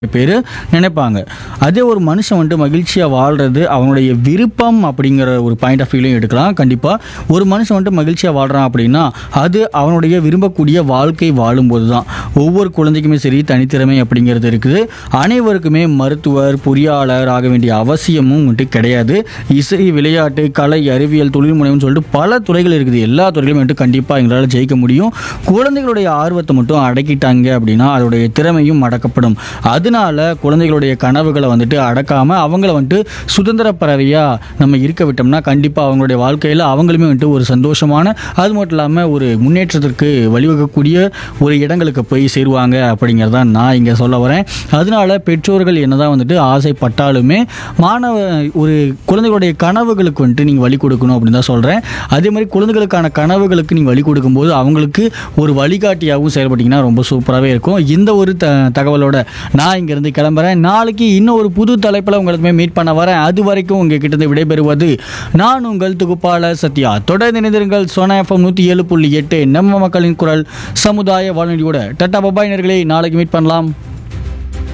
பேர் நினைப்பாங்க அதே ஒரு மனுஷன் வந்துட்டு மகிழ்ச்சியாக வாழ்கிறது அவனுடைய விருப்பம் அப்படிங்கிற ஒரு பாயிண்ட் ஆஃப் வியூலையும் எடுக்கலாம் கண்டிப்பாக ஒரு மனுஷன் வந்துட்டு மகிழ்ச்சியாக வாழ்கிறான் அப்படின்னா அது அவனுடைய விரும்பக்கூடிய வாழ்க்கை வாழும்போது தான் ஒவ்வொரு குழந்தைக்குமே சரி தனித்திறமை அப்படிங்கிறது இருக்குது அனைவருக்குமே மருத்துவர் பொறியாளர் ஆக வேண்டிய அவசியமும் வந்துட்டு கிடையாது இசை விளையாட்டு கலை அறிவியல் தொழில் முனைவுன்னு சொல்லிட்டு பல துறைகள் இருக்குது எல்லா துறைகளும் வந்துட்டு கண்டிப்பாக எங்களால் ஜெயிக்க முடியும் குழந்தைகளுடைய ஆர்வத்தை மட்டும் அடக்கிட்டாங்க அப்படின்னா அதோடைய திறமையும் அடக்கப்படும் அதனால குழந்தைகளுடைய கனவுகளை வந்துட்டு அடக்காம அவங்கள வந்துட்டு சுதந்திர பறவையாக நம்ம இருக்க விட்டோம்னா கண்டிப்பாக அவங்களுடைய வாழ்க்கையில் அவங்களுமே வந்துட்டு ஒரு சந்தோஷமான அது மட்டும் இல்லாமல் ஒரு முன்னேற்றத்திற்கு வழிவகுக்கக்கூடிய ஒரு இடங்களுக்கு போய் சேருவாங்க அப்படிங்கிறத நான் இங்கே சொல்ல வரேன் அதனால பெற்றோர்கள் என்னதான் வந்துட்டு ஆசைப்பட்டாலுமே மாணவ ஒரு குழந்தைகளுடைய கனவுகளுக்கு வந்துட்டு நீங்கள் வழி கொடுக்கணும் அப்படின்னு தான் சொல்கிறேன் அதே மாதிரி குழந்தைகளுக்கான கனவுகளுக்கு நீங்கள் வழி கொடுக்கும்போது அவங்களுக்கு ஒரு வழிகாட்டியாகவும் செயல்பட்டீங்கன்னா ரொம்ப சூப்பராகவே இருக்கும் இந்த ஒரு த தகவலோட நான் இங்கேருந்து கிளம்புறேன் நாளைக்கு இன்னும் ஒரு புது தலைப்பில் உங்களுக்குமே மீட் பண்ண வரேன் அது வரைக்கும் உங்கள் கிட்ட இருந்து விடைபெறுவது நான் உங்கள் தொகுப்பாளர் சத்யா தொடர்ந்து இணைந்திருங்கள் சோனா எஃப்எம் நூற்றி ஏழு புள்ளி எட்டு நம்ம மக்களின் குரல் சமுதாய வானொலியோட டட்டா பபாய் நேயர்களே நாளைக்கு மீட் பண்ணலாம்